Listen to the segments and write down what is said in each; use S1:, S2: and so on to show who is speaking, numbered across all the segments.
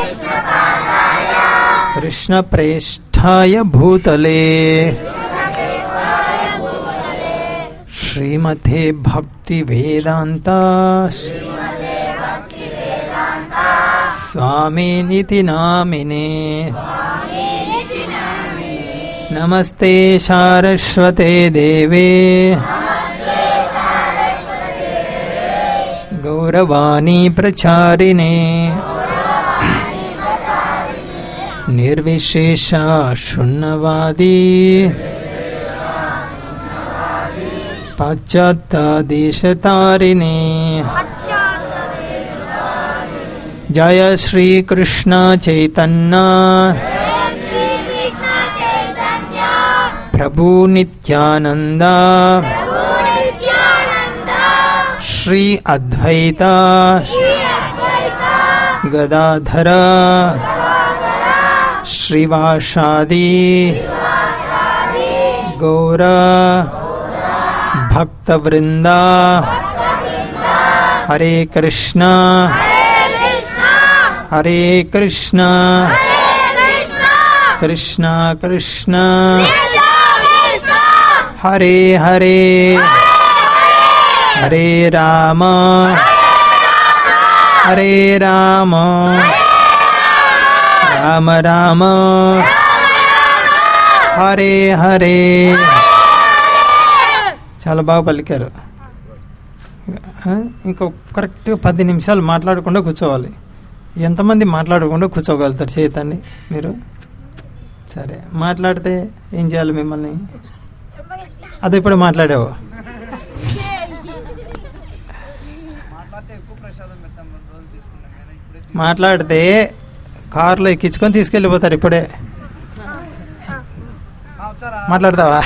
S1: कृष्णप्रेष्ठाय भूतले श्रीमते भक्तिवेदान्ता स्वामिनिति नामिने नमस्ते सारस्वते देवे गौरवाणी प्रचारिणे निर्विशेषा शून्यवादी पाश्चात्तादेशतारिणे जय श्रीकृष्ण चैतन्य प्रभु नित्यानन्द श्री अद्वैत गदाधर श्रीवासादि गौर भक्तवृंदा हरे कृष्ण हरे कृष्ण कृष्ण कृष्ण हरे हरे हरे राम हरे राम రామ రామ హరే హరే చాలా బాగా పలికారు ఆ, ఇంకో కరెక్ట్గా పది నిమిషాలు మాట్లాడకుండా కూర్చోవాలి ఎంతమంది మాట్లాడకుండా కూర్చోగలుగుతారు చేతండి మీరు సరే మాట్లాడితే ఏం చేయాలి మిమ్మల్ని అది ఇప్పుడు మాట్లాడావు మాట్లాడితే కారులో ఎక్కించుకొని తీసుకెళ్ళిపోతారు ఇప్పుడే మాట్లాడతావా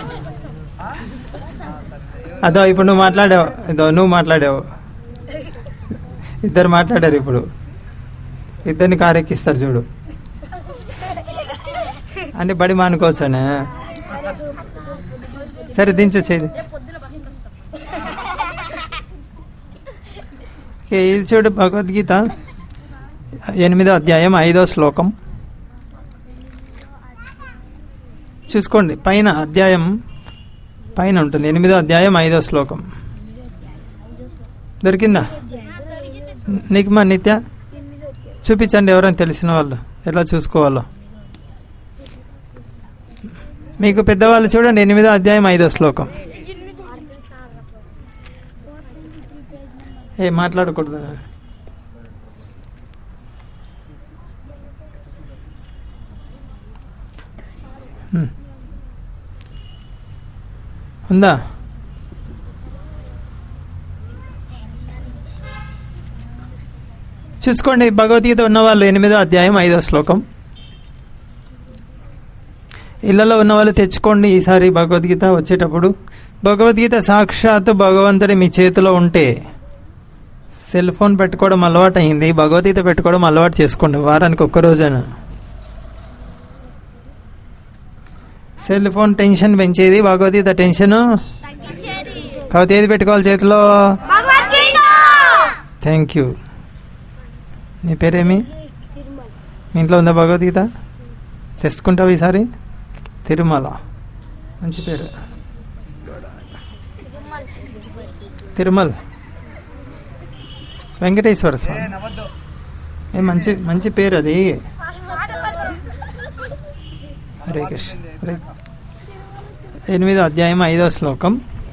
S1: అదో ఇప్పుడు నువ్వు మాట్లాడావు ఇదో నువ్వు మాట్లాడావు ఇద్దరు మాట్లాడారు ఇప్పుడు ఇద్దరిని కారు ఎక్కిస్తారు చూడు అంటే బడి మానుకోవచ్చానే సరే దించు చేయి ఓకే, ఇది చూడు భగవద్గీత ఎనిమిదో అధ్యాయం ఐదో శ్లోకం చూసుకోండి పైన అధ్యాయం పైన ఉంటుంది ఎనిమిదో అధ్యాయం ఐదో శ్లోకం దొరికిందా నీకు మా నిత్య చూపించండి ఎవరైనా తెలిసిన వాళ్ళు ఎలా చూసుకోవాలో మీకు పెద్దవాళ్ళు చూడండి ఎనిమిదో అధ్యాయం ఐదో శ్లోకం ఏ మాట్లాడకూడదు హ్మ్. ఉందా చూసుకోండి భగవద్గీత ఉన్నవాళ్ళు ఎనిమిదో అధ్యాయం ఐదో శ్లోకం ఇళ్లలో ఉన్నవాళ్ళు తెచ్చుకోండి ఈసారి భగవద్గీత వచ్చేటప్పుడు భగవద్గీత సాక్షాత్ భగవంతుడి మీ చేతిలో ఉంటే సెల్ ఫోన్ పెట్టుకోవడం అలవాటు అయింది భగవద్గీత పెట్టుకోవడం అలవాటు చేసుకోండి వారానికి ఒక్క రోజైనా సెల్ ఫోన్ టెన్షన్ పెంచేది భగవద్గీత టెన్షన్ కాబట్టి ఏది పెట్టుకోవాలి చేతిలో థ్యాంక్ యూ నీ పేరేమి మీ ఇంట్లో ఉందా భగవద్గీత తెచ్చుకుంటావు ఈసారి తిరుమల మంచి పేరు తిరుమల వెంకటేశ్వర స్వామి ఏ మంచి మంచి పేరు అది హరే కృష్ణ హరే ఎనిమిదో అధ్యాయం ఐదో శ్లోకం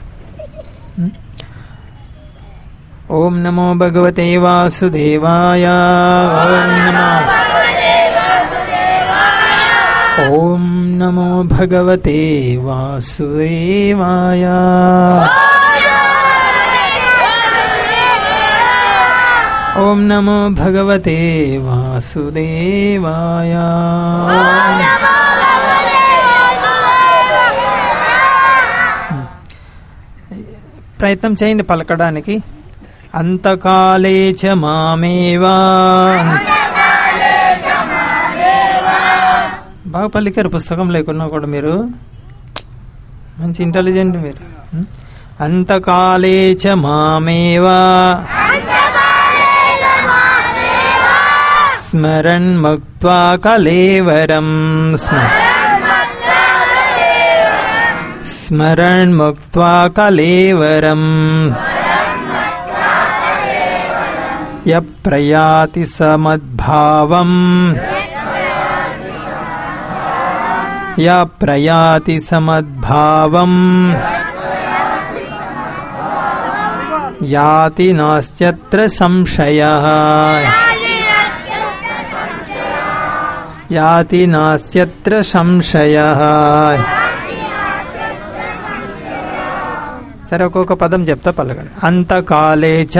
S1: ఓం నమో భగవతే వాసుదేవాయ ఓం నమో ఓం నమో భగవతే వాసుదేవాయ ఓం నమో భగవతే వాసుదేవాయ ప్రయత్నం చేయండి పలకడానికి అంతకాలే చ మామేవా బాగా పలికారు పుస్తకం లేకున్నా కూడా మీరు మంచి ఇంటెలిజెంట్ మీరు ఉం? అంతకాలే చ మామేవా స్మరన్ ముక్త్వా కలేవరం స్మ స్మరన్ ముక్త్వా కలేవరం య ప్రయాతి సమద్భావం య ప్రయాతి సమద్భావం యాతి నాస్త్యత్ర సంశయ యాతి నాస్త్యత్ర సంశయ సరే ఒక్కొక్క పదం చెప్తా పలకండి అంతకాలే చ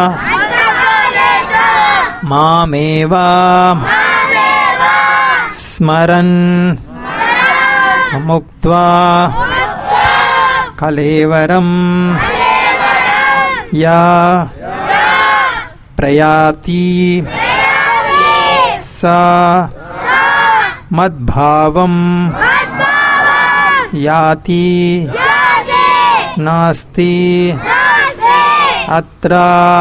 S1: మామేవా స్మరన్ ముక్త్వా కలేవరం యా ప్రయాతి సా మద్భావం యాతి నాస్తి అత్ర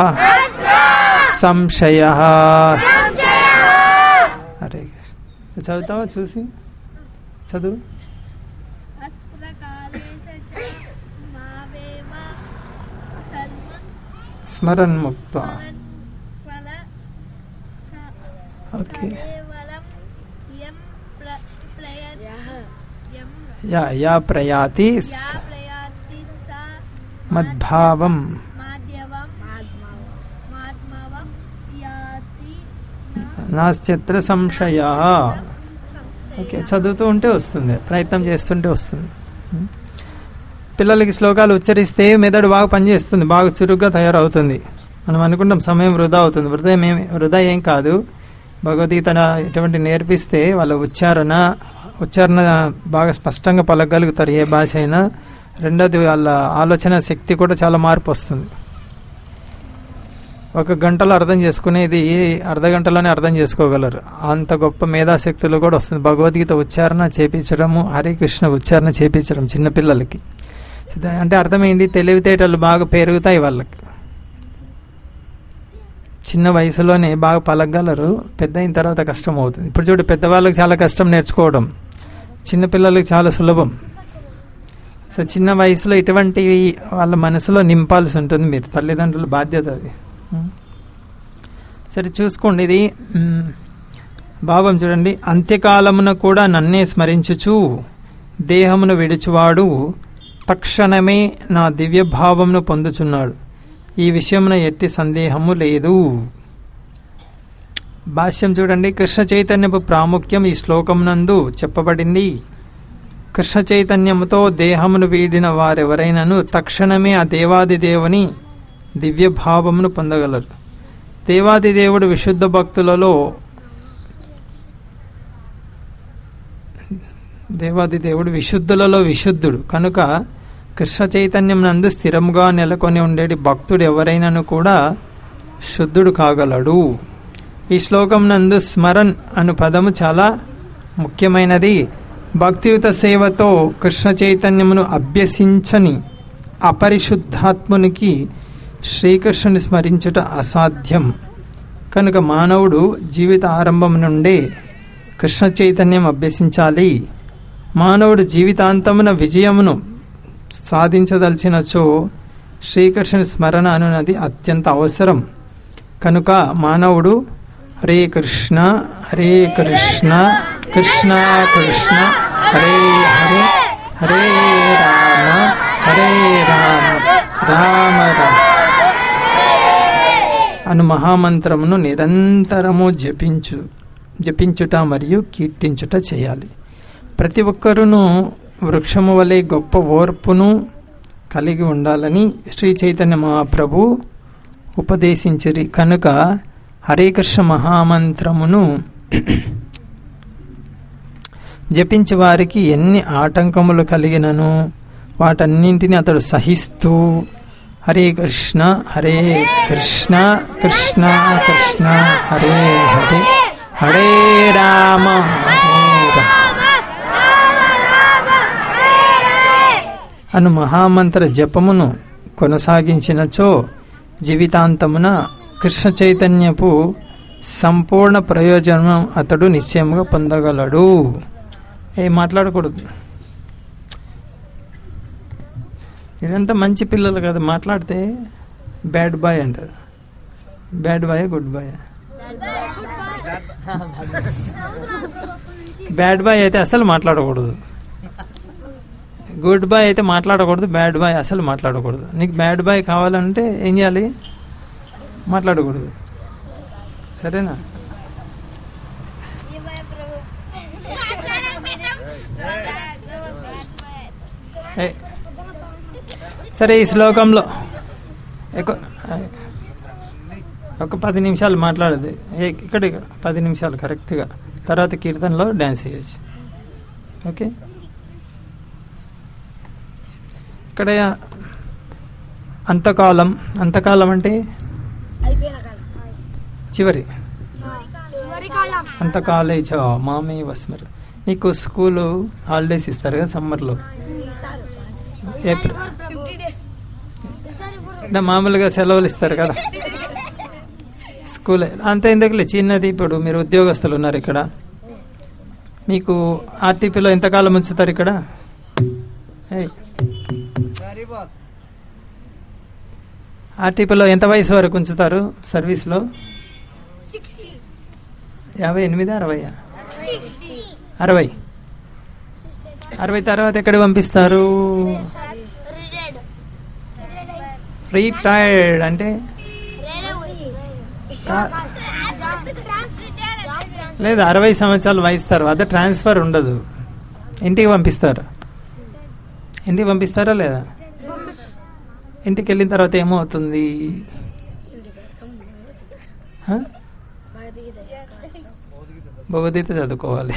S1: సంశయ హరే కృష్ణ చదువుతావా చూసి చదువు
S2: అస్త్రకాలేశ చ మావేవ సర్వ
S1: స్మరన్ ముక్త
S2: ఫల
S1: ఓకే
S2: కేవలం యం ప్ర ప్రయత్ యం
S1: యా యా ప్రయాతి
S2: యా
S1: స-
S2: ప్రయాతి సా
S1: మద్భావం
S2: మాధ్యవం మాధ్మవం యాతి
S1: నాస్త్యత్ర సంశయ ఓకే చదువుతూ ఉంటే వస్తుంది ప్రయత్నం చేస్తుంటే వస్తుంది ఉం. పిల్లలకి శ్లోకాలు ఉచ్చరిస్తే మెదడు బాగా పనిచేస్తుంది బాగా చురుగ్గా తయారవుతుంది మనం అనుకుంటాం సమయం వృధా అవుతుంది వృధా ఏం వృధా ఏం కాదు భగవద్గీత ఎటువంటి నేర్పిస్తే వాళ్ళ ఉచ్చారణ ఉచ్చారణ బాగా స్పష్టంగా పలకగలుగుతారు ఏ భాష అయినా రెండోది వాళ్ళ ఆలోచన శక్తి కూడా చాలా మార్పు వస్తుంది ఒక గంటలో అర్థం చేసుకునేది అర్ధ గంటలోనే అర్థం చేసుకోగలరు అంత గొప్ప మేధాశక్తులు కూడా వస్తుంది భగవద్గీత ఉచ్చారణ చేపించడము హరే కృష్ణ ఉచ్చారణ చేపించడం చిన్నపిల్లలకి ఇది అంటే అర్థం ఏంటి తెలివితేటలు బాగా పెరుగుతాయి వాళ్ళకి చిన్న వయసులోనే బాగా పలకగలరు పెద్ద అయిన తర్వాత కష్టం అవుతుంది ఇప్పుడు చూడు పెద్దవాళ్ళకి చాలా కష్టం నేర్చుకోవడం చిన్నపిల్లలకి చాలా సులభం సో చిన్న వయసులో ఇటువంటివి వాళ్ళ మనసులో నింపాల్సి ఉంటుంది మీరు తల్లిదండ్రుల బాధ్యత అది ఉం. సరే చూసుకోండి ఇది ఉం, భావం చూడండి అంత్యకాలమున కూడా నన్నే స్మరించుచు దేహమును విడిచువాడు తక్షణమే నా దివ్య భావమును పొందుచున్నాడు ఈ విషయమున ఎట్టి సందేహము లేదు భాష్యం చూడండి కృష్ణ చైతన్యపు ప్రాముఖ్యం ఈ శ్లోకమునందు చెప్పబడింది కృష్ణ చైతన్యముతో దేహమును వీడిన వారెవరైనను తక్షణమే ఆ దేవాది దేవుని దివ్య భావమును పొందగలరు దేవాది దేవుడు విశుద్ధ భక్తులలో దేవాది దేవుడు విశుద్ధులలో విశుద్ధుడు కనుక కృష్ణ చైతన్యం నందు స్థిరముగా నెలకొని ఉండేటి భక్తుడు ఎవరైనాను కూడా శుద్ధుడు కాగలడు ఈ శ్లోకం నందు స్మరణ్ అను పదము చాలా ముఖ్యమైనది భక్తియుత సేవతో కృష్ణ చైతన్యమును అభ్యసించని అపరిశుద్ధాత్మునికి శ్రీకృష్ణుని స్మరించుట అసాధ్యం కనుక మానవుడు జీవిత ఆరంభం నుండే కృష్ణ చైతన్యం అభ్యసించాలి మానవుడు జీవితాంతమున విజయమును సాధించదలిచినచో శ్రీకృష్ణుని స్మరణ అనున్నది అత్యంత అవసరం కనుక మానవుడు హరే కృష్ణ హరే కృష్ణ కృష్ణ కృష్ణ హరే హరే హరే రామ హరే రామ రామ రామ అను మహామంత్రమును నిరంతరము జపించు జపించుట మరియు కీర్తించుట చేయాలి ప్రతి ఒక్కరును వృక్షము వలె గొప్ప ఓర్పును కలిగి ఉండాలని శ్రీ చైతన్య మహాప్రభు ఉపదేశించిరి కనుక హరే కృష్ణ మహామంత్రమును జపించే వారికి ఎన్ని ఆటంకములు కలిగినను వాటన్నింటిని అతడు సహిస్తూ హరే కృష్ణ హరే కృష్ణ కృష్ణ కృష్ణ హరే హరే హరే రామ హరే రామ అను మహామంత్ర జపమును కొనసాగించినచో జీవితాంతమున కృష్ణ చైతన్యపు సంపూర్ణ ప్రయోజనం అతడు నిశ్చయముగా పొందగలడు ఏ మాట్లాడకూడదు ఇదంతా మంచి పిల్లలు కదా మాట్లాడితే బ్యాడ్ బాయ్ అంటారు bad boy good boy bad boy అయితే అసలు మాట్లాడకూడదు గుడ్ బాయ్ అయితే మాట్లాడకూడదు బ్యాడ్ బాయ్ అసలు మాట్లాడకూడదు నీకు బ్యాడ్ బాయ్ కావాలంటే ఏం చేయాలి మాట్లాడకూడదు సరేనా ఏ, సరే ఈ శ్లోకంలో ఎక్కువ ఒక పది నిమిషాలు మాట్లాడదు ఏ, ఇక్కడ ఇక్కడ పది నిమిషాలు కరెక్ట్గా తర్వాత కీర్తనలో డ్యాన్స్ చేయొచ్చు ఓకే ఇక్కడ అంతకాలం అంతకాలం అంటే చివరి అంతకాలే చ మామే వస్మర్ మీకు స్కూలు హాలిడేస్ ఇస్తారు కదా సమ్మర్లో ఏప్రిల్ అంటే మామూలుగా సెలవులు ఇస్తారు కదా స్కూల్ అంత ఎందుకులే చిన్నది ఇప్పుడు మీరు ఉద్యోగస్తులు ఉన్నారు ఇక్కడ మీకు ఆర్టీపీలో ఎంతకాలం ఉంచుతారు ఇక్కడ ఏయ్. ఆర్టీపీలో ఎంత వయసు వరకు ఉంచుతారు సర్వీస్లో యాభై ఎనిమిది అరవై అరవై అరవై తర్వాత ఎక్కడ పంపిస్తారు రీటైర్డ్ అంటే లేదు అరవై సంవత్సరాలు వయసు తర్వాత ట్రాన్స్ఫర్ ఉండదు ఇంటికి పంపిస్తారు ఇంటికి పంపిస్తారా లేదా ఇంటికి వెళ్ళిన తర్వాత ఏమవుతుంది హ? భగవద్గీత చదువుకోవాలి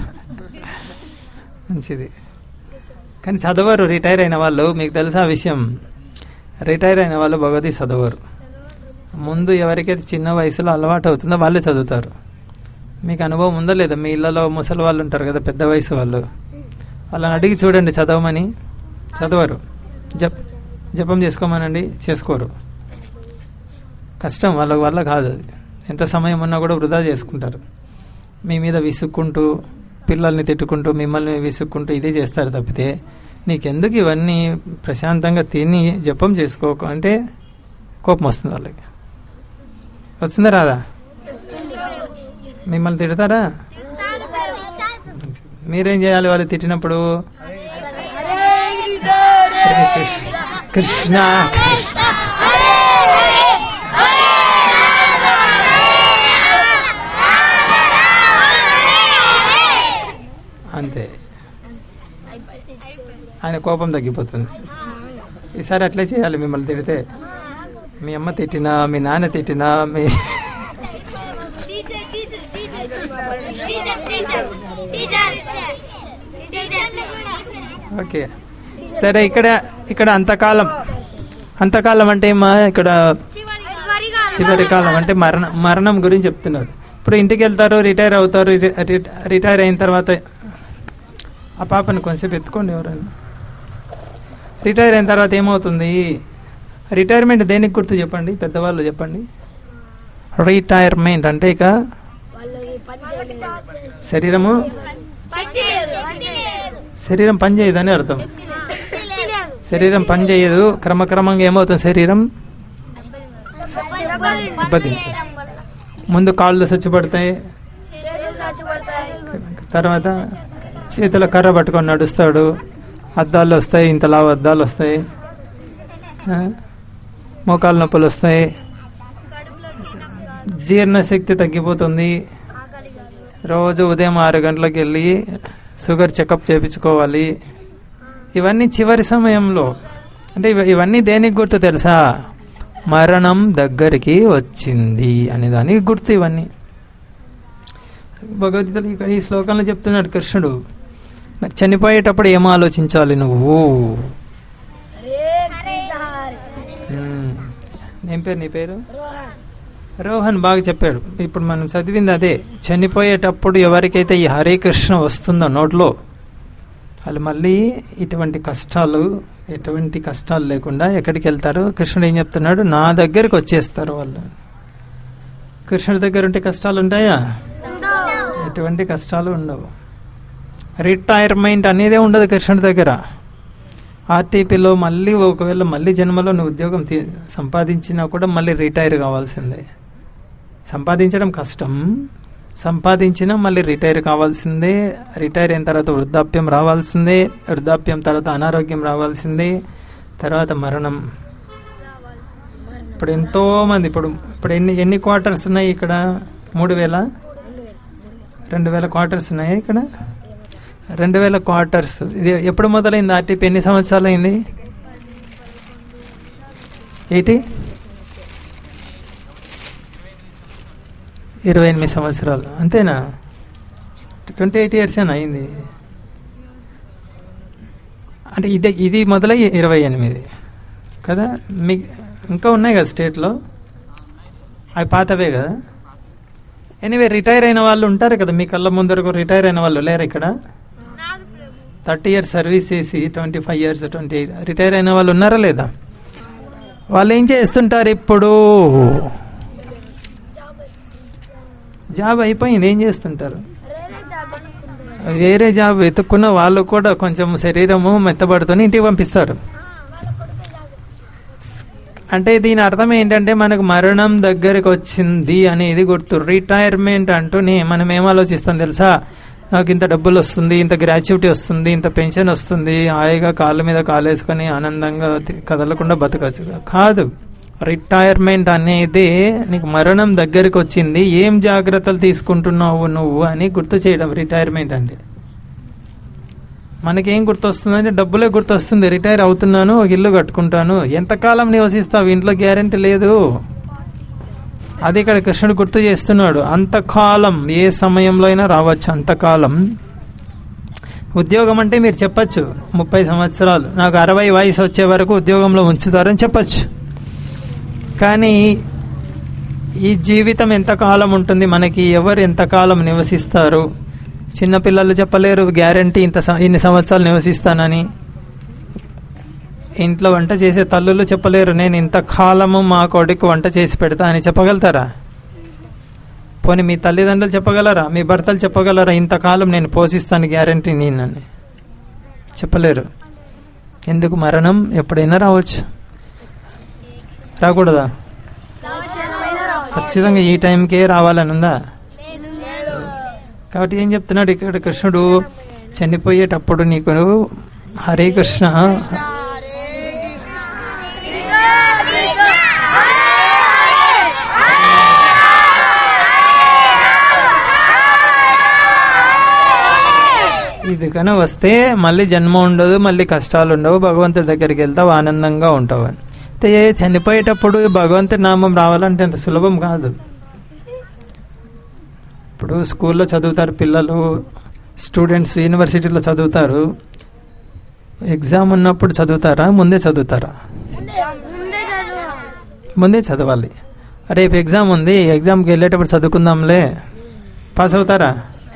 S1: మంచిది కానీ చదవరు రిటైర్ అయిన వాళ్ళు మీకు తెలుసా ఆ విషయం రిటైర్ అయిన వాళ్ళు భగవద్గీత చదవరు ముందు ఎవరికైతే చిన్న వయసులో అలవాటు అవుతుందో వాళ్ళే చదువుతారు మీకు అనుభవం ఉందో లేదా మీ ఇళ్ళలో ముసలి వాళ్ళు ఉంటారు కదా పెద్ద వయసు వాళ్ళు వాళ్ళని అడిగి చూడండి చదవమని చదవరు జప్ జపం చేసుకోమనండి చేసుకోరు కష్టం వాళ్ళ వల్ల కాదు అది ఎంత సమయం ఉన్నా కూడా వృధా చేసుకుంటారు మీ మీద విసుక్కుంటూ పిల్లల్ని తిట్టుకుంటూ మిమ్మల్ని విసుక్కుంటూ ఇదే చేస్తారు తప్పితే నీకెందుకు ఇవన్నీ ప్రశాంతంగా తిని జపం చేసుకోకు అంటే కోపం వస్తుంది వాళ్ళకి వస్తుందా రాదా మిమ్మల్ని తిడతారా మీరేం చేయాలి వాళ్ళు తిట్టినప్పుడు హరే కృష్ణ కృష్ణ కృష్ణ అంతే ఆయన కోపం తగ్గిపోతుంది ఈసారి అట్లే చేయాలి మిమ్మల్ని తిడితే మీ అమ్మ తిట్టినా మీ నాన్న తిట్టినా మీ ఓకే సరే ఇక్కడ ఇక్కడ అంతకాలం అంతకాలం అంటే మా ఇక్కడ చివరి కాలం అంటే మరణం మరణం గురించి చెప్తున్నారు ఇప్పుడు ఇంటికి వెళ్తారు రిటైర్ అవుతారు రి- రి- రిటైర్ అయిన తర్వాత ఆ పాపని కొంచెంసేపు ఎత్తుకోండి ఎవరైనా రిటైర్ అయిన తర్వాత ఏమవుతుంది రిటైర్మెంట్ దేనికి గుర్తు చెప్పండి పెద్దవాళ్ళు చెప్పండి రిటైర్మెంట్ అంటే ఇక శరీరము శరీరం పని చేయదని అర్థం శరీరం పని చేయదు క్రమక్రమంగా ఏమవుతుంది శరీరం దెబ్బతింటుంది ముందు కాళ్ళు చచ్చిపడతాయి తర్వాత చేతిలో కర్ర పట్టుకొని నడుస్తాడు అద్దాలు వస్తాయి ఇంతలా అద్దాలు వస్తాయి ఆ? మోకాలు నొప్పులు వస్తాయి జీర్ణశక్తి తగ్గిపోతుంది రోజు ఉదయం ఆరు గంటలకు వెళ్ళి షుగర్ చెకప్ చేయించుకోవాలి ఇవన్నీ చివరి సమయంలో అంటే ఇవ- ఇవన్నీ దేనికి గుర్తు తెలుసా మరణం దగ్గరికి వచ్చింది అనే దానికి గుర్తు ఇవన్నీ భగవద్గీతలో ఇక్కడ ఈ శ్లోకంలో చెప్తున్నాడు కృష్ణుడు మరి చనిపోయేటప్పుడు ఏం ఆలోచించాలి నువ్వు ఉమ్. ఏం పేరు నీ పేరు రోహన్ బాగా చెప్పాడు ఇప్పుడు మనం చదివింది అదే చనిపోయేటప్పుడు ఎవరికైతే ఈ హరే కృష్ణ వస్తుందో నోట్లో వాళ్ళు మళ్ళీ ఇటువంటి కష్టాలు ఎటువంటి కష్టాలు లేకుండా ఎక్కడికి వెళ్తారు కృష్ణుడు ఏం చెప్తున్నాడు నా దగ్గరికి వచ్చేస్తారు వాళ్ళు కృష్ణుడి దగ్గర ఉంటే కష్టాలు ఉంటాయా ఎటువంటి కష్టాలు ఉండవు రిటైర్మెంట్ అనేదే ఉండదు కృష్ణుడి దగ్గర ఆర్టీపీలో మళ్ళీ ఒకవేళ మళ్ళీ జన్మలో నువ్వు ఉద్యోగం తీ సంపాదించినా కూడా మళ్ళీ రిటైర్ కావాల్సిందే సంపాదించడం కష్టం సంపాదించినా మళ్ళీ రిటైర్ కావాల్సిందే రిటైర్ అయిన తర్వాత వృద్ధాప్యం రావాల్సిందే వృద్ధాప్యం తర్వాత అనారోగ్యం రావాల్సిందే తర్వాత మరణం ఇప్పుడు ఎంతో మంది ఇప్పుడు ఇప్పుడు ఎన్ని ఎన్ని క్వార్టర్స్ ఉన్నాయి ఇక్కడ మూడు వేల రెండు వేల క్వార్టర్స్ ఉన్నాయి ఇక్కడ రెండు వేల క్వార్టర్స్ ఇది ఎప్పుడు మొదలైంది ఆర్టీపీ ఎన్ని సంవత్సరాలు అయింది ఎయిటీ ఇరవై ఎనిమిది సంవత్సరాలు అంతేనా ట్వంటీ ఎయిట్ ఇయర్స్ అని అయింది అంటే ఇది ఇది మొదలై ఇరవై ఎనిమిది కదా మీ ఇంకా ఉన్నాయి కదా స్టేట్లో అవి పాతవే కదా ఎనీవే రిటైర్ అయిన వాళ్ళు ఉంటారు కదా మీ కళ్ళ ముందరకు రిటైర్ అయిన వాళ్ళు లేరు ఇక్కడ
S2: నాడు ప్రభు
S1: థర్టీ ఇయర్స్ సర్వీస్ చేసి twenty five years twenty retire అయిన వాళ్ళు ఉన్నారా లేదా వాళ్ళు ఏం చేస్తుంటారు ఇప్పుడు జాబ్ అయిపోయింది ఏం చేస్తుంటారు వేరే జాబ్ వెతుక్కున్న వాళ్ళు కూడా కొంచెం శరీరము మెత్తబడుతుంది ఇంటికి పంపిస్తారు అంటే దీని అర్థం ఏంటంటే మనకు మరణం దగ్గరికి వచ్చింది అనేది గుర్తు రిటైర్మెంట్ అంటూనే మనం ఏం ఆలోచిస్తాం తెలుసా నాకు ఇంత డబ్బులు వస్తుంది ఇంత గ్రాచ్యుటీ వస్తుంది ఇంత పెన్షన్ వస్తుంది హాయిగా కాళ్ళ మీద కాలేసుకొని ఆనందంగా తి- కదలకుండా బతకచ్చు కాదు రిటైర్మెంట్ అనేది నీకు మరణం దగ్గరికి వచ్చింది ఏం జాగ్రత్తలు తీసుకుంటున్నావు నువ్వు అని గుర్తు చేయడం రిటైర్మెంట్ అంటే మనకేం గుర్తొస్తుందంటే డబ్బులే గుర్తొస్తుంది రిటైర్ అవుతున్నాను ఒక ఇల్లు కట్టుకుంటాను ఎంతకాలం నివసిస్తావు ఇంట్లో గ్యారంటీ లేదు అది ఇక్కడ కృష్ణుడు గుర్తు చేస్తున్నాడు అంతకాలం ఏ సమయంలో అయినా రావచ్చు అంతకాలం ఉద్యోగం అంటే మీరు చెప్పచ్చు ముప్పై సంవత్సరాలు నాకు అరవై వయసు వచ్చే వరకు ఉద్యోగంలో ఉంచుతారని చెప్పచ్చు కానీ ఈ జీవితం ఎంతకాలం ఉంటుంది మనకి ఎవరు ఎంతకాలం నివసిస్తారు చిన్నపిల్లలు చెప్పలేరు గ్యారంటీ ఇంత స- ఇన్ని సంవత్సరాలు నివసిస్తానని ఇంట్లో వంట చేసే తల్లులు చెప్పలేరు నేను ఇంతకాలము మా కొడుకు వంట చేసి పెడతా అని చెప్పగలుగుతారా పోనీ మీ తల్లిదండ్రులు చెప్పగలరా మీ భర్తలు చెప్పగలరా ఇంతకాలం నేను పోషిస్తాను గ్యారంటీ నేనని చెప్పలేరు ఎందుకు మరణం ఎప్పుడైనా రావచ్చు రాకూడదా ఖచ్చితంగా ఈ టైంకే రావాలని ఉందా కాబట్టి ఏం చెప్తున్నాడు ఇక్కడ కృష్ణుడు చనిపోయేటప్పుడు నీకు హరే కృష్ణ ఇది కన వస్తే మళ్ళీ జన్మ ఉండదు మళ్ళీ కష్టాలు ఉండవు భగవంతుడి దగ్గరికి వెళ్తావు ఆనందంగా ఉంటావు అని అయితే చనిపోయేటప్పుడు భగవంతుడి నామం రావాలంటే అంత సులభం కాదు ఇప్పుడు స్కూల్లో చదువుతారు పిల్లలు స్టూడెంట్స్ యూనివర్సిటీలో చదువుతారు ఎగ్జామ్ ఉన్నప్పుడు చదువుతారా ముందే చదువుతారా ముందే చదవాలి రేపు ఎగ్జామ్ ఉంది ఎగ్జామ్కి వెళ్ళేటప్పుడు చదువుకుందాంలే పాస్ అవుతారా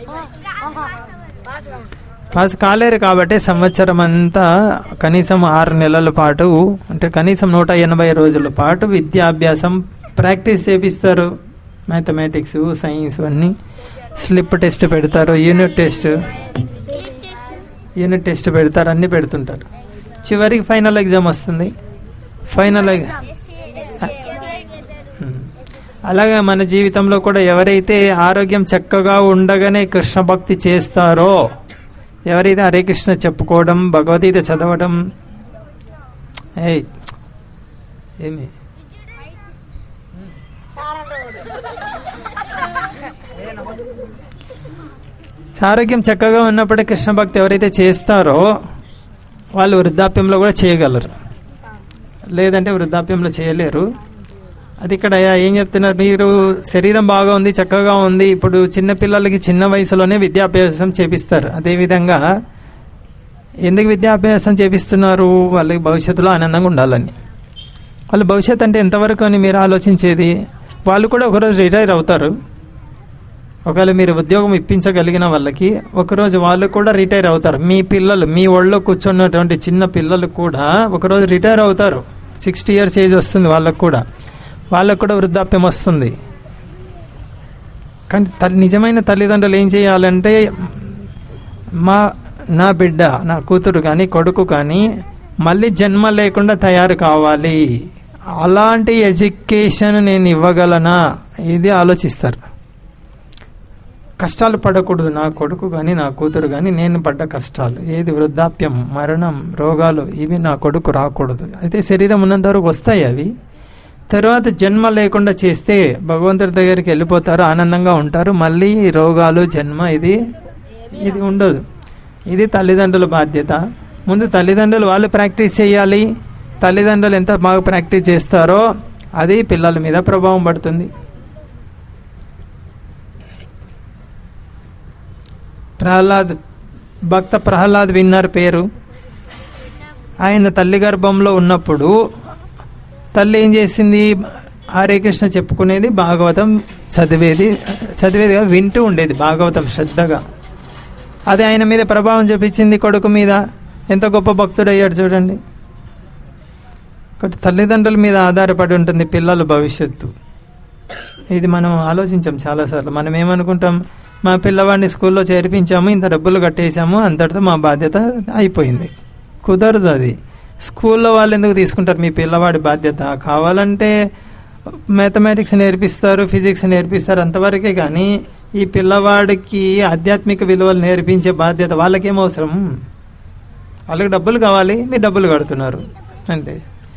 S1: పాస్ కాలేరు కాబట్టి సంవత్సరం అంతా కనీసం ఆరు నెలల పాటు అంటే కనీసం నూట ఎనభై రోజుల పాటు విద్యాభ్యాసం ప్రాక్టీస్ చేపిస్తారు మ్యాథమెటిక్స్ సైన్స్ అన్నీ స్లిప్ టెస్ట్ పెడతారు యూనిట్ టెస్ట్ యూనిట్ టెస్ట్ పెడతారు అన్నీ పెడుతుంటారు చివరికి ఫైనల్ ఎగ్జామ్ వస్తుంది ఫైనల్ ఎగ్జామ్ ఉమ్. అలాగే మన జీవితంలో కూడా ఎవరైతే ఆరోగ్యం చక్కగా ఉండగానే కృష్ణ భక్తి చేస్తారో ఎవరైతే హరే కృష్ణ చెప్పుకోవడం భగవద్గీత చదవడం ఏయ్ ఏమి ఆరోగ్యం చక్కగా ఉన్నప్పుడే కృష్ణ భక్తి ఎవరైతే చేస్తారో వాళ్ళు వృద్ధాప్యంలో కూడా చేయగలరు లేదంటే వృద్ధాప్యంలో చేయలేరు అది ఇక్కడ ఏం చెప్తున్నారు మీరు శరీరం బాగా ఉంది చక్కగా ఉంది ఇప్పుడు చిన్న పిల్లలకి చిన్న వయసులోనే విద్యాభ్యాసం చేపిస్తారు అదేవిధంగా ఎందుకు విద్యాభ్యాసం చేపిస్తున్నారు వాళ్ళకి భవిష్యత్తులో ఆనందంగా ఉండాలని వాళ్ళ భవిష్యత్ అంటే ఎంతవరకు అని మీరు ఆలోచించేది వాళ్ళు కూడా ఒకరోజు రిటైర్ అవుతారు ఒకవేళ మీరు ఉద్యోగం ఇప్పించగలిగిన వాళ్ళకి ఒకరోజు వాళ్ళు కూడా రిటైర్ అవుతారు మీ పిల్లలు మీ ఒళ్ళో కూర్చున్నటువంటి చిన్న పిల్లలు కూడా ఒకరోజు రిటైర్ అవుతారు సిక్స్టీ ఇయర్స్ ఏజ్ వస్తుంది వాళ్ళకు కూడా వాళ్ళకు కూడా వృద్ధాప్యం వస్తుంది కానీ తల్లి నిజమైన తల్లిదండ్రులు ఏం చేయాలంటే మా నా బిడ్డ నా కూతురు కానీ కొడుకు కానీ మళ్ళీ జన్మ లేకుండా తయారు కావాలి అలాంటి ఎడ్యుకేషన్ నేను ఇవ్వగలనా ఇది ఆలోచిస్తారు కష్టాలు పడకూడదు నా కొడుకు కానీ నా కూతురు కానీ నేను పడ్డ కష్టాలు ఏది వృద్ధాప్యం మరణం రోగాలు ఇవి నా కొడుకు రాకూడదు అయితే శరీరం ఉన్నంత వరకు వస్తాయి అవి తర్వాత జన్మ లేకుండా చేస్తే భగవంతుడి దగ్గరికి వెళ్ళిపోతారు ఆనందంగా ఉంటారు మళ్ళీ ఈ రోగాలు జన్మ ఇది ఇది ఉండదు ఇది తల్లిదండ్రుల బాధ్యత ముందు తల్లిదండ్రులు వాళ్ళు ప్రాక్టీస్ చేయాలి తల్లిదండ్రులు ఎంత బాగా ప్రాక్టీస్ చేస్తారో అది పిల్లల మీద ప్రభావం పడుతుంది ప్రహ్లాద్ భక్త ప్రహ్లాద్ విన్నారు పేరు ఆయన తల్లి గర్భంలో ఉన్నప్పుడు తల్లి ఏం చేసింది హరే కృష్ణ చెప్పుకునేది భాగవతం చదివేది చదివేది కాదు, వింటూ ఉండేది భాగవతం శ్రద్ధగా అది ఆయన మీద ప్రభావం చూపించింది కొడుకు మీద ఎంత గొప్ప భక్తుడయ్యాడు చూడండి ఒకటి తల్లిదండ్రుల మీద ఆధారపడి ఉంటుంది పిల్లల భవిష్యత్తు ఇది మనం ఆలోచించాం చాలాసార్లు మనం ఏమనుకుంటాం మా పిల్లవాడిని స్కూల్లో చేర్పించాము ఇంత డబ్బులు కట్టేశాము అంతటితో మా బాధ్యత అయిపోయింది కుదరదు అది స్కూల్లో వాళ్ళు ఎందుకు తీసుకుంటారు మీ పిల్లవాడి బాధ్యత కావాలంటే మ్యాథమెటిక్స్ నేర్పిస్తారు ఫిజిక్స్ నేర్పిస్తారు అంతవరకే కానీ ఈ పిల్లవాడికి ఆధ్యాత్మిక విలువలు నేర్పించే బాధ్యత వాళ్ళకేం అవసరం వాళ్ళకి డబ్బులు కావాలి మీరు డబ్బులు కడుతున్నారు అంతే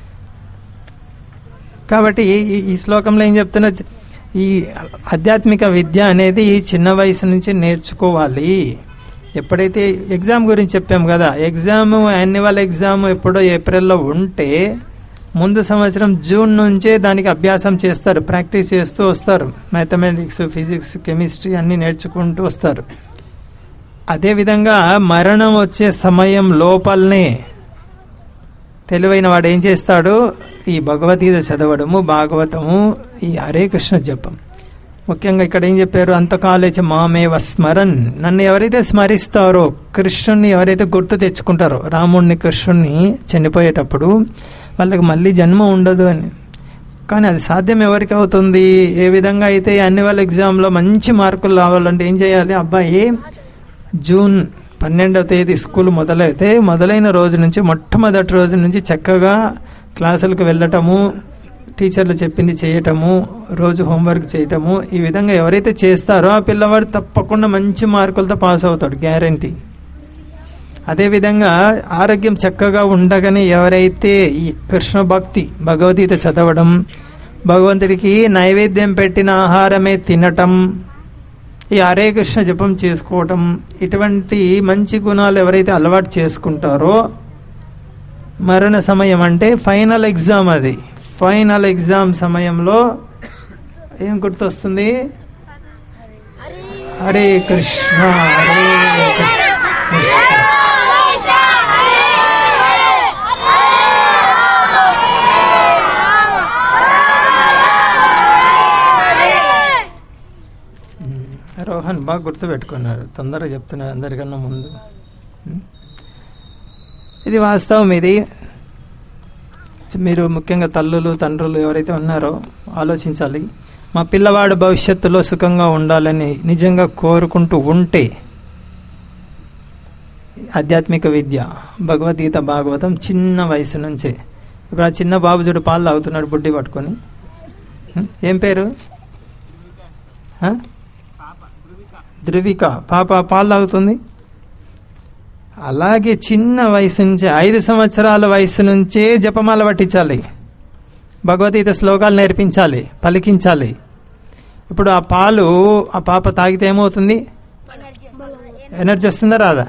S1: కాబట్టి ఈ- ఈ శ్లోకంలో ఏం చెప్తున్నా ఈ ఆధ్యాత్మిక విద్య అనేది ఈ చిన్న వయసు నుంచి నేర్చుకోవాలి ఎప్పుడైతే ఎగ్జామ్ గురించి చెప్పాం కదా ఎగ్జామ్ యాన్యువల్ ఎగ్జామ్ ఎప్పుడో ఏప్రిల్లో ఉంటే ముందు సంవత్సరం జూన్ నుంచే దానికి అభ్యాసం చేస్తారు ప్రాక్టీస్ చేస్తూ వస్తారు మ్యాథమెటిక్స్ ఫిజిక్స్ కెమిస్ట్రీ అన్నీ నేర్చుకుంటూ వస్తారు అదేవిధంగా మరణం వచ్చే సమయం లోపలనే తెలివైన వాడు ఏం చేస్తాడు ఈ భగవద్గీత చదవడము భాగవతము ఈ హరే కృష్ణ జపం ముఖ్యంగా ఇక్కడ ఏం చెప్పారు అంతకాలేచ మామేవ స్మరన్ నన్ను ఎవరైతే స్మరిస్తారో కృష్ణుణ్ణి ఎవరైతే గుర్తు తెచ్చుకుంటారో రాముణ్ణి కృష్ణుణ్ణి చనిపోయేటప్పుడు వాళ్ళకి మళ్ళీ జన్మ ఉండదు అని కానీ అది సాధ్యం ఎవరికి అవుతుంది ఏ విధంగా అయితే యాన్యువల్ ఎగ్జామ్లో మంచి మార్కులు రావాలంటే ఏం చేయాలి అబ్బాయి జూన్ పన్నెండవ తేదీ స్కూల్ మొదలైతే మొదలైన రోజు నుంచి మొట్టమొదటి రోజు నుంచి చక్కగా క్లాసులకు వెళ్ళటము టీచర్లు చెప్పింది చేయటము రోజు హోంవర్క్ చేయటము ఈ విధంగా ఎవరైతే చేస్తారో ఆ పిల్లవాడు తప్పకుండా మంచి మార్కులతో పాస్ అవుతాడు గ్యారంటీ అదేవిధంగా ఆరోగ్యం చక్కగా ఉండగానే ఎవరైతే ఈ కృష్ణ భక్తి భగవద్గీత చదవడం భగవంతుడికి నైవేద్యం పెట్టిన ఆహారమే తినటం ఈ హరే కృష్ణ జపం చేసుకోవటం ఇటువంటి మంచి గుణాలు ఎవరైతే అలవాటు చేసుకుంటారో మరణ సమయం అంటే ఫైనల్ ఎగ్జామ్ అది ఫైనల్ ఎగ్జామ్ సమయంలో ఏం గుర్తొస్తుంది హరే కృష్ణ హరే కృష్ణ రోహన్ బాగా గుర్తుపెట్టుకున్నారు తొందరగా చెప్తున్నారు అందరికన్నా ముందు ఉం? ఇది వాస్తవం ఇది మీరు ముఖ్యంగా తల్లులు తండ్రులు ఎవరైతే ఉన్నారో ఆలోచించాలి మా పిల్లవాడు భవిష్యత్తులో సుఖంగా ఉండాలని నిజంగా కోరుకుంటూ ఉంటే ఆధ్యాత్మిక విద్య భగవద్గీత భాగవతం చిన్న వయసు నుంచే ఇప్పుడు ఆ చిన్న బాబు చూడు పాలు తాగుతున్నాడు బుడ్డి పట్టుకొని ఉం? ఏం పేరు ఆ? ధృవిక పాప పాలు తాగుతుంది అలాగే చిన్న వయసు నుంచే ఐదు సంవత్సరాల వయసు నుంచే జపమాల పట్టించాలి భగవద్గీత శ్లోకాలు నేర్పించాలి పలికించాలి ఇప్పుడు ఆ పాలు ఆ పాప తాగితే ఏమవుతుంది ఎనర్జీ వస్తుందా రాదా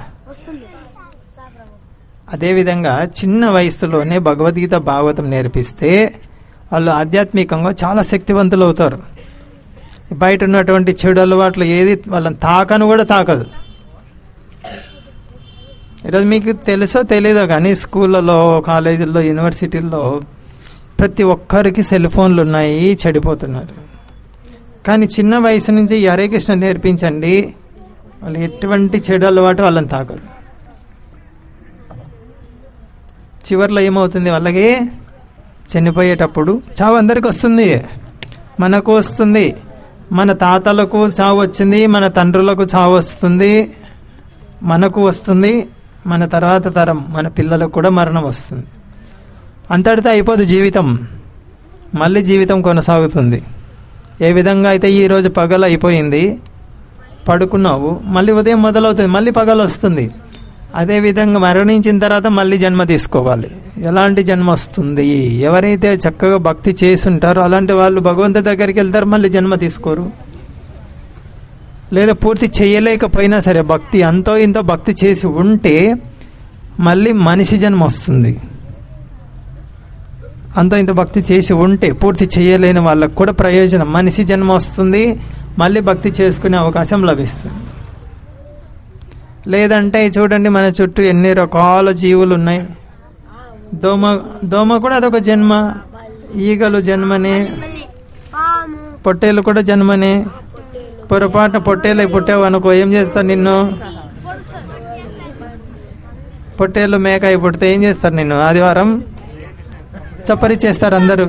S1: అదేవిధంగా చిన్న వయసులోనే భగవద్గీత భాగవతం నేర్పిస్తే వాళ్ళు ఆధ్యాత్మికంగా చాలా శక్తివంతులు అవుతారు బయట ఉన్నటువంటి చెడు అలవాట్లు ఏది వాళ్ళని తాకను కూడా తాకదు ఈరోజు మీకు తెలుసో తెలీదో కానీ స్కూళ్ళలో కాలేజీల్లో యూనివర్సిటీల్లో ప్రతి ఒక్కరికి సెల్ ఫోన్లు ఉన్నాయి చెడిపోతున్నారు కానీ చిన్న వయసు నుంచి ఈ హరే కృష్ణ నేర్పించండి వాళ్ళు ఎటువంటి చెడు అలవాటు వాళ్ళని తాకదు చివర్లో ఏమవుతుంది వాళ్ళకి చనిపోయేటప్పుడు చావు అందరికి వస్తుంది మనకు వస్తుంది మన తాతలకు చావు వచ్చింది మన తండ్రులకు చావు వస్తుంది మనకు వస్తుంది మన తర్వాత తరం మన పిల్లలకు కూడా మరణం వస్తుంది అంతటితో అయిపోదు జీవితం మళ్ళీ జీవితం కొనసాగుతుంది ఏ విధంగా అయితే ఈరోజు పగలు అయిపోయింది పడుకున్నావు మళ్ళీ ఉదయం మొదలవుతుంది మళ్ళీ పగలు వస్తుంది అదేవిధంగా మరణించిన తర్వాత మళ్ళీ జన్మ తీసుకోవాలి ఎలాంటి జన్మ వస్తుంది ఎవరైతే చక్కగా భక్తి చేసి ఉంటారో అలాంటి వాళ్ళు భగవంతుడి దగ్గరికి వెళ్తారు మళ్ళీ జన్మ తీసుకోరు లేదా పూర్తి చేయలేకపోయినా సరే భక్తి అంతో ఇంతో భక్తి చేసి ఉంటే మళ్ళీ మనిషి జన్మ వస్తుంది అంతో ఇంత భక్తి చేసి ఉంటే పూర్తి చేయలేని వాళ్ళకు కూడా ప్రయోజనం మనిషి జన్మ వస్తుంది మళ్ళీ భక్తి చేసుకునే అవకాశం లభిస్తుంది లేదంటే చూడండి మన చుట్టూ ఎన్ని రకాల జీవులు ఉన్నాయి దోమ దోమ కూడా అదొక జన్మ ఈగలు జన్మనే
S2: పాము
S1: పొట్టేలు కూడా జన్మనే పొరపాటున పొట్టేలు పుట్టావు అనుకో ఏం చేస్తారు నిన్ను పొట్టేలు మేక అయి పుడితే ఏం చేస్తారు నిన్ను ఆదివారం చప్పరి చేస్తారు అందరూ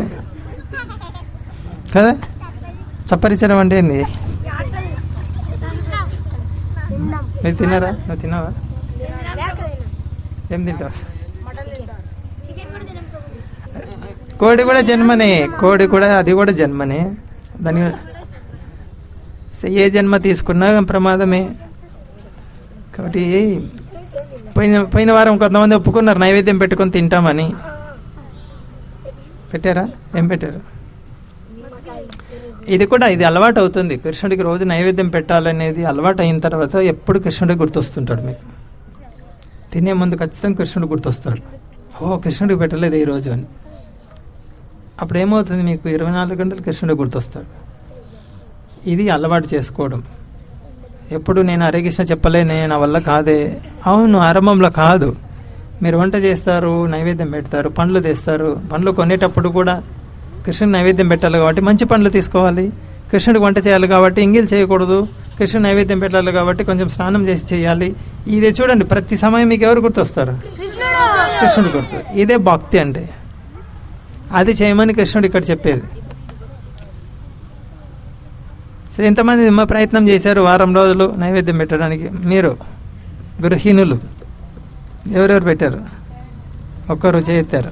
S1: కదా చప్పరించడం అంటే ఏంది మీరు తిన్నారా నువ్వు తిన్నావా ఏం తింటావు కోడి కూడా జన్మనే కోడి కూడా అది కూడా జన్మనే దాని ఏ జన్మ తీసుకున్నా ప్రమాదమే కాబట్టి పోయిన పోయిన వారం కొంతమంది ఒప్పుకున్నారు నైవేద్యం పెట్టుకొని తింటామని పెట్టారా ఏం పెట్టారు ఇది కూడా ఇది అలవాటు అవుతుంది కృష్ణుడికి రోజు నైవేద్యం పెట్టాలనేది అలవాటు అయిన తర్వాత ఎప్పుడు కృష్ణుడికి గుర్తొస్తుంటాడు మీకు తినే ముందు ఖచ్చితంగా కృష్ణుడు గుర్తొస్తాడు ఓ కృష్ణుడికి పెట్టలేదు ఈ రోజు అని అప్పుడు ఏమవుతుంది మీకు ఇరవై నాలుగు గంటలు కృష్ణుడు గుర్తొస్తాడు ఇది అలవాటు చేసుకోవడం ఎప్పుడు నేను హరే కృష్ణ చెప్పలేనే నా వల్ల కాదే అవును ఆరంభంలో కాదు మీరు వంట చేస్తారు నైవేద్యం పెడతారు పండ్లు తెస్తారు పండ్లు కొనేటప్పుడు కూడా కృష్ణుడు నైవేద్యం పెట్టాలి కాబట్టి మంచి పండ్లు తీసుకోవాలి కృష్ణుడికి వంట చేయాలి కాబట్టి ఎంగిల్ చేయకూడదు కృష్ణుడు నైవేద్యం పెట్టాలి కాబట్టి కొంచెం స్నానం చేసి చేయాలి ఇదే చూడండి ప్రతి సమయం మీకు ఎవరు గుర్తొస్తారు కృష్ణుడు గుర్తు ఇదే భక్తి అంటే అది చేయమని కృష్ణుడు ఇక్కడ చెప్పేది సో ఎంతమంది మా ప్రయత్నం చేశారు వారం రోజులు నైవేద్యం పెట్టడానికి మీరు గృహిణులు ఎవరెవరు పెట్టారు ఒక్కరు చేయెత్తారు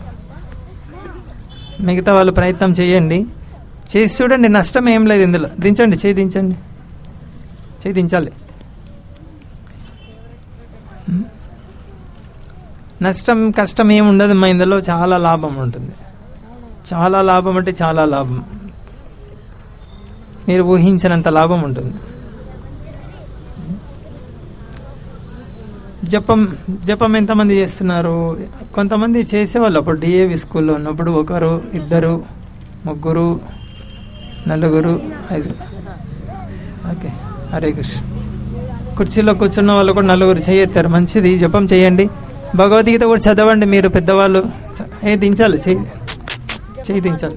S1: మిగతా వాళ్ళు ప్రయత్నం చేయండి చేసి చూడండి నష్టం ఏం లేదు ఇందులో దించండి చేయి దించండి చేయి దించాలి ఉం? నష్టం కష్టం ఏమి ఉండదు మా ఇందులో చాలా లాభం ఉంటుంది చాలా లాభం అంటే చాలా లాభం మీరు ఊహించినంత లాభం ఉంటుంది జపం జపం ఎంతమంది చేస్తున్నారు కొంతమంది చేసేవాళ్ళు అప్పుడు డిఏవి స్కూల్లో ఉన్నప్పుడు ఒకరు ఇద్దరు ముగ్గురు నలుగురు ఐదు ఓకే హరే కృష్ణ కుర్చీలో కూర్చున్న వాళ్ళు కూడా నలుగురు చేయెత్తారు మంచిది జపం చేయండి భగవద్గీత కూడా చదవండి మీరు పెద్దవాళ్ళు ఏ దించాలి చెయ్యి చెయ్యి దించాలి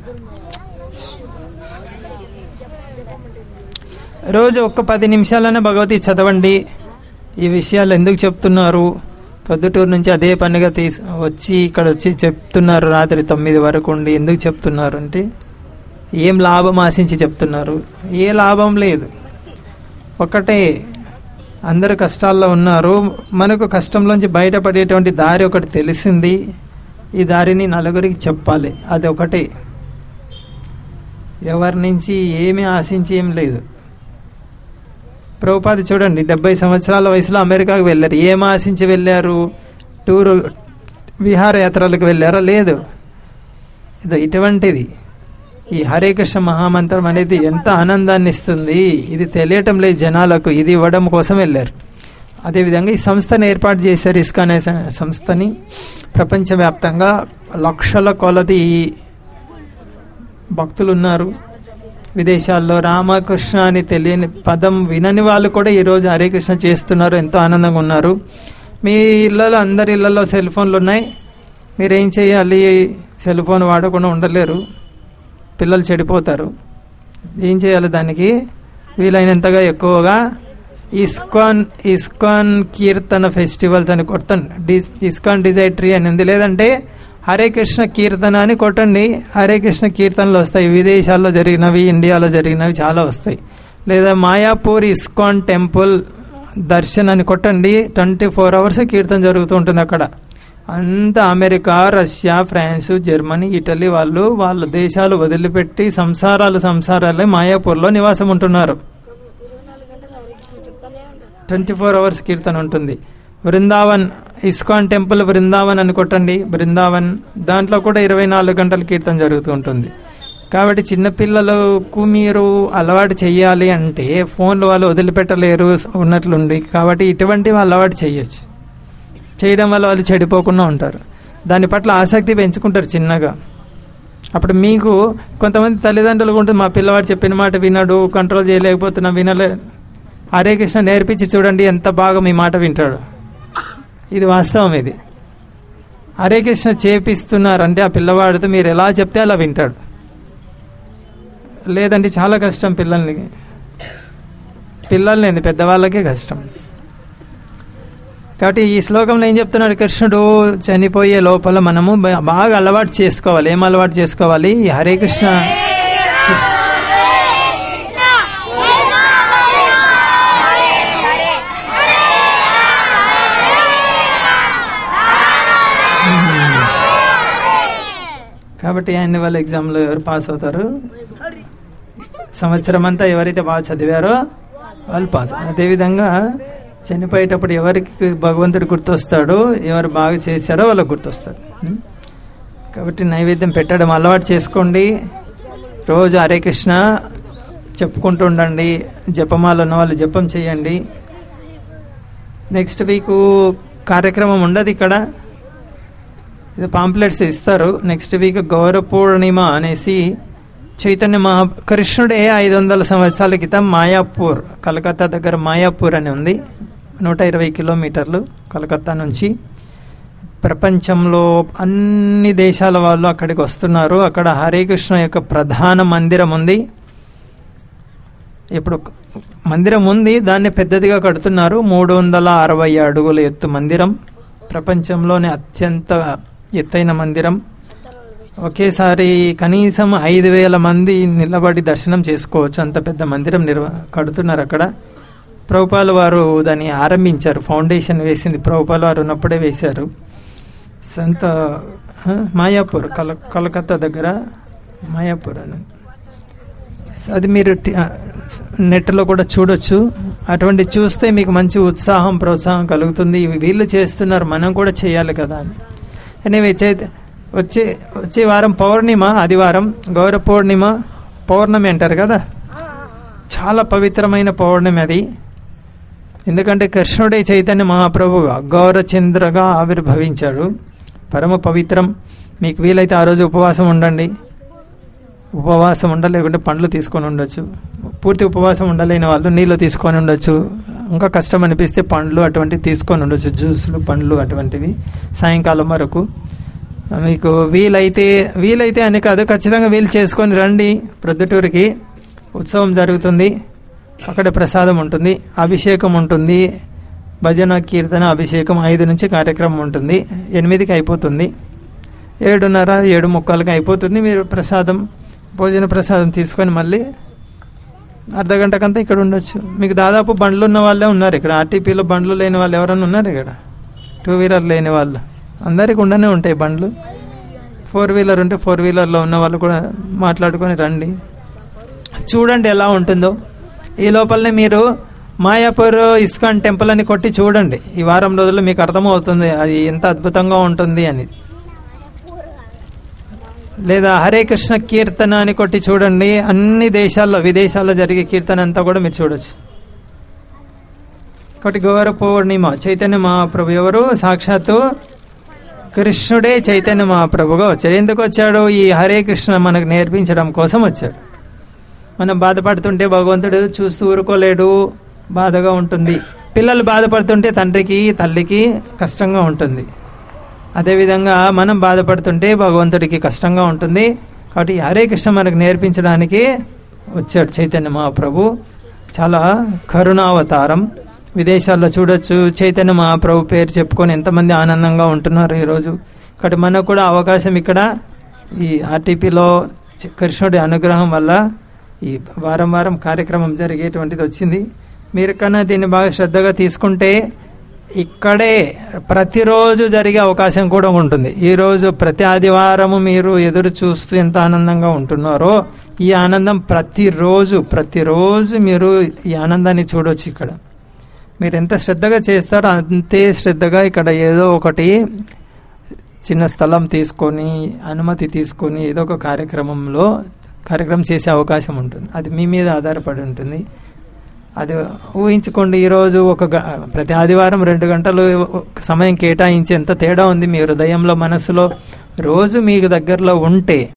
S1: రోజు ఒక్క పది నిమిషాలనే భగవద్గీత చదవండి ఈ విషయాలు ఎందుకు చెప్తున్నారు పొద్దుటూరు నుంచి అదే పనిగా తీసి వచ్చి ఇక్కడ వచ్చి చెప్తున్నారు రాత్రి తొమ్మిది వరకు ఉండి ఎందుకు చెప్తున్నారు అంటే ఏం లాభం ఆశించి చెప్తున్నారు ఏ లాభం లేదు ఒకటే అందరు కష్టాల్లో ఉన్నారు మనకు కష్టంలోంచి బయటపడేటువంటి దారి ఒకటి తెలిసింది ఈ దారిని నలుగురికి చెప్పాలి అది ఒకటే ఎవరి నుంచి ఏమీ ఆశించి ఏం లేదు ప్రభుపాది చూడండి డెబ్బై సంవత్సరాల వయసులో అమెరికాకు వెళ్ళారు ఏం ఆశించి వెళ్ళారు టూరు విహారయాత్రలకు వెళ్ళారా లేదు ఇది ఇటువంటిది ఈ హరే కృష్ణ మహామంత్రం అనేది ఎంత ఆనందాన్ని ఇస్తుంది ఇది తెలియటం లేదు జనాలకు ఇది ఇవ్వడం కోసం వెళ్ళారు అదేవిధంగా ఈ సంస్థను ఏర్పాటు చేశారు ఇస్కాన్ అనే సం- సంస్థని ప్రపంచవ్యాప్తంగా లక్షల కొలది భక్తులు ఉన్నారు విదేశాల్లో రామకృష్ణ అని తెలియని పదం వినని వాళ్ళు కూడా ఈరోజు హరే కృష్ణ చేస్తున్నారు ఎంతో ఆనందంగా ఉన్నారు మీ ఇళ్ళలో అందరి ఇళ్ళలో సెల్ ఫోన్లు ఉన్నాయి మీరు ఏం చేయాలి సెల్ ఫోన్ వాడకుండా ఉండలేరు పిల్లలు చెడిపోతారు ఏం చేయాలి దానికి వీలైనంతగా ఎక్కువగా ఇస్కాన్ ఇస్కాన్ కీర్తన ఫెస్టివల్స్ అని కొట్టండి డి- ఇస్కాన్ డిజైట్రీ అని ఉంది లేదంటే హరే కృష్ణ కీర్తన అని కొట్టండి హరే కృష్ణ కీర్తనలు వస్తాయి విదేశాల్లో జరిగినవి ఇండియాలో జరిగినవి చాలా వస్తాయి లేదా మాయాపూర్ ఇస్కాన్ టెంపుల్ దర్శన్ అని కొట్టండి ట్వంటీ ఫోర్ అవర్స్ కీర్తన జరుగుతూ ఉంటుంది అక్కడ అంత America Russia France Germany Italy వాళ్ళు వాళ్ళ దేశాలు వదిలిపెట్టి సంసారాలు సంసారాలే మాయాపూర్లో నివాసం ఉంటున్నారు
S3: ఇరవై నాలుగు గంటలు హరికృష్ణ చెప్తానే ఉంటారు
S1: ట్వంటీ ఫోర్ అవర్స్ కీర్తన ఉంటుంది బృందావన్ ఇస్కాన్ టెంపుల్ బృందావన్ అని కొట్టండి బృందావన్ దాంట్లో కూడా ఇరవై నాలుగు గంటల కీర్తన జరుగుతూ ఉంటుంది కాబట్టి చిన్నపిల్లలకు మీరు అలవాటు చేయాలి అంటే ఫోన్లు వాళ్ళు వదిలిపెట్టలేరు ఉన్నట్లుండి కాబట్టి ఇటువంటివి అలవాటు చేయొచ్చు చేయడం వల్ల వాళ్ళు చెడిపోకుండా ఉంటారు దాని పట్ల ఆసక్తి పెంచుకుంటారు చిన్నగా అప్పుడు మీకు కొంతమంది తల్లిదండ్రులు ఉంటుంది మా పిల్లవాడు చెప్పిన మాట వినడు కంట్రోల్ చేయలేకపోతున్నా వినలే హరే కృష్ణ నేర్పించి చూడండి ఎంత బాగా మీ మాట వింటాడు ఇది వాస్తవం ఇది హరే కృష్ణ చేపిస్తున్నారంటే ఆ పిల్లవాడితో మీరు ఎలా చెప్తే అలా వింటాడు లేదంటే చాలా కష్టం పిల్లల్ని పిల్లల్ని పెద్దవాళ్ళకే కష్టం కాబట్టి ఈ శ్లోకంలో ఏం చెప్తున్నాడు కృష్ణుడు చనిపోయే లోపల మనము బా- బాగా అలవాటు చేసుకోవాలి ఏం అలవాటు చేసుకోవాలి ఈ హరే కృష్ణ కాబట్టి యాన్యువల్ ఎగ్జామ్లో ఎవరు పాస్ అవుతారు సంవత్సరం అంతా ఎవరైతే బాగా చదివారో వాళ్ళు పాస్ అదేవిధంగా చనిపోయేటప్పుడు ఎవరికి భగవంతుడు గుర్తొస్తాడో ఎవరు బాగా చేశారో వాళ్ళకి గుర్తొస్తాడు ఉం? కాబట్టి నైవేద్యం పెట్టడం అలవాటు చేసుకోండి రోజు హరే కృష్ణ చెప్పుకుంటూ ఉండండి జపమాల ఉన్న వాళ్ళు జపం చేయండి నెక్స్ట్ వీక్ కార్యక్రమం ఉండదు ఇక్కడ ఇది పాంప్లెట్స్ ఇస్తారు నెక్స్ట్ వీక్ గౌరవ పూర్ణిమ అనేసి చైతన్య మహా కృష్ణుడే ఐదు వందల సంవత్సరాల క్రితం మాయాపూర్ కలకత్తా దగ్గర మాయాపూర్ అని ఉంది నూట ఇరవై కిలోమీటర్లు కలకత్తా నుంచి ప్రపంచంలో అన్ని దేశాల వాళ్ళు అక్కడికి వస్తున్నారు అక్కడ హరే కృష్ణ యొక్క ప్రధాన మందిరం ఉంది ఇప్పుడు మందిరం ఉంది దాన్ని పెద్దదిగా కడుతున్నారు మూడు వందల అరవై అడుగుల ఎత్తు మందిరం ప్రపంచంలోనే అత్యంత ఎత్తైన మందిరం ఒకేసారి కనీసం ఐదు వేల మంది నిలబడి దర్శనం చేసుకోవచ్చు అంత పెద్ద మందిరం నిర్వ కడుతున్నారు అక్కడ ప్రభుపాలు వారు దాన్ని ఆరంభించారు ఫౌండేషన్ వేసింది ప్రభుపాలు వారు ఉన్నప్పుడే వేశారు సంత ఆ, మాయాపూర్ కల కలకత్తా దగ్గర మాయాపూర్ అని అది మీరు టి- ఆ, నెట్లో కూడా చూడొచ్చు అటువంటి చూస్తే మీకు మంచి ఉత్సాహం ప్రోత్సాహం కలుగుతుంది ఇవి వీళ్ళు చేస్తున్నారు మనం కూడా చేయాలి కదా అని ఎనివే చే వచ్చే వచ్చే వారం పౌర్ణిమ ఆదివారం గౌరవ పౌర్ణిమ పౌర్ణమి అంటారు కదా చాలా పవిత్రమైన పౌర్ణమి అది ఎందుకంటే కృష్ణుడే చైతన్య మహాప్రభుగా గౌరచంద్రగా ఆవిర్భవించాడు పరమ పవిత్రం మీకు వీలైతే ఆ రోజు ఉపవాసం ఉండండి ఉపవాసం ఉండలేకుంటే పండ్లు తీసుకొని ఉండొచ్చు పూర్తి ఉపవాసం ఉండలేని వాళ్ళు నీళ్ళు తీసుకొని ఉండొచ్చు ఇంకా కష్టం అనిపిస్తే పండ్లు అటువంటివి తీసుకొని ఉండొచ్చు జ్యూస్లు పండ్లు అటువంటివి సాయంకాలం వరకు మీకు వీలైతే వీలైతే అని కాదు ఖచ్చితంగా వీలు చేసుకొని రండి ప్రొద్దుటూరికి ఉత్సవం జరుగుతుంది అక్కడ ప్రసాదం ఉంటుంది అభిషేకం ఉంటుంది భజన కీర్తన అభిషేకం ఐదు నుంచి కార్యక్రమం ఉంటుంది ఎనిమిదికి అయిపోతుంది ఏడున్నర ఏడు ముక్కలకి అయిపోతుంది మీరు ప్రసాదం భోజన ప్రసాదం తీసుకొని మళ్ళీ అర్ధ గంటకంతా ఇక్కడ ఉండొచ్చు మీకు దాదాపు బండ్లు ఉన్న వాళ్ళే ఉన్నారు ఇక్కడ ఆర్టీపీలో బండ్లు లేని వాళ్ళు ఎవరైనా ఉన్నారు ఇక్కడ టూ వీలర్ లేని వాళ్ళు అందరికి ఉండనే ఉంటాయి బండ్లు ఫోర్ వీలర్ ఉంటే ఫోర్ వీలర్లో ఉన్న వాళ్ళు కూడా మాట్లాడుకొని రండి చూడండి ఎలా ఉంటుందో ఈ లోపలనే మీరు మాయాపూర్ ఇస్కాన్ టెంపుల్ అని కొట్టి చూడండి ఈ వారం రోజుల్లో మీకు అర్థమవుతుంది అది ఎంత అద్భుతంగా ఉంటుంది అని లేదా హరే కృష్ణ కీర్తన అని కొట్టి చూడండి అన్ని దేశాల్లో విదేశాల్లో జరిగే కీర్తన అంతా కూడా మీరు చూడొచ్చు కాబట్టి గౌరవ పౌర్ణిమ చైతన్య మహాప్రభు ఎవరు సాక్షాత్తు కృష్ణుడే చైతన్య మహాప్రభుగా వచ్చాడు ఎందుకు వచ్చాడు ఈ హరే కృష్ణ మనకు నేర్పించడం కోసం వచ్చాడు మనం బాధపడుతుంటే భగవంతుడు చూస్తూ ఊరుకోలేడు బాధగా ఉంటుంది పిల్లలు బాధపడుతుంటే తండ్రికి తల్లికి కష్టంగా ఉంటుంది అదేవిధంగా మనం బాధపడుతుంటే భగవంతుడికి కష్టంగా ఉంటుంది కాబట్టి ఈ హరే కృష్ణ మనకు నేర్పించడానికి వచ్చాడు చైతన్య మహాప్రభు చాలా కరుణావతారం విదేశాల్లో చూడొచ్చు చైతన్య మహాప్రభు పేరు చెప్పుకొని ఎంతమంది ఆనందంగా ఉంటున్నారు ఈరోజు కాబట్టి మనకు కూడా అవకాశం ఇక్కడ ఈ ఆర్టీపీలో కృష్ణుడి అనుగ్రహం వల్ల ఈ వారం వారం కార్యక్రమం జరిగేటువంటిది వచ్చింది మీరు కన్నా దీన్ని బాగా శ్రద్ధగా తీసుకుంటే ఇక్కడే ప్రతిరోజు జరిగే అవకాశం కూడా ఉంటుంది ఈరోజు ప్రతి ఆదివారము మీరు ఎదురు చూస్తూ ఎంత ఆనందంగా ఉంటున్నారో ఈ ఆనందం ప్రతిరోజు ప్రతిరోజు మీరు ఈ ఆనందాన్ని చూడొచ్చు ఇక్కడ మీరు ఎంత శ్రద్ధగా చేస్తారో అంతే శ్రద్ధగా ఇక్కడ ఏదో ఒకటి చిన్న స్థలం తీసుకొని అనుమతి తీసుకొని ఏదో ఒక కార్యక్రమంలో కార్యక్రమం చేసే అవకాశం ఉంటుంది అది మీ మీద ఆధారపడి ఉంటుంది అది ఊహించుకోండి ఈరోజు ఒక గ- ప్రతి ఆదివారం రెండు గంటలు సమయం కేటాయించి ఎంత తేడా ఉంది మీ హృదయంలో మనసులో రోజు మీకు దగ్గరలో ఉంటే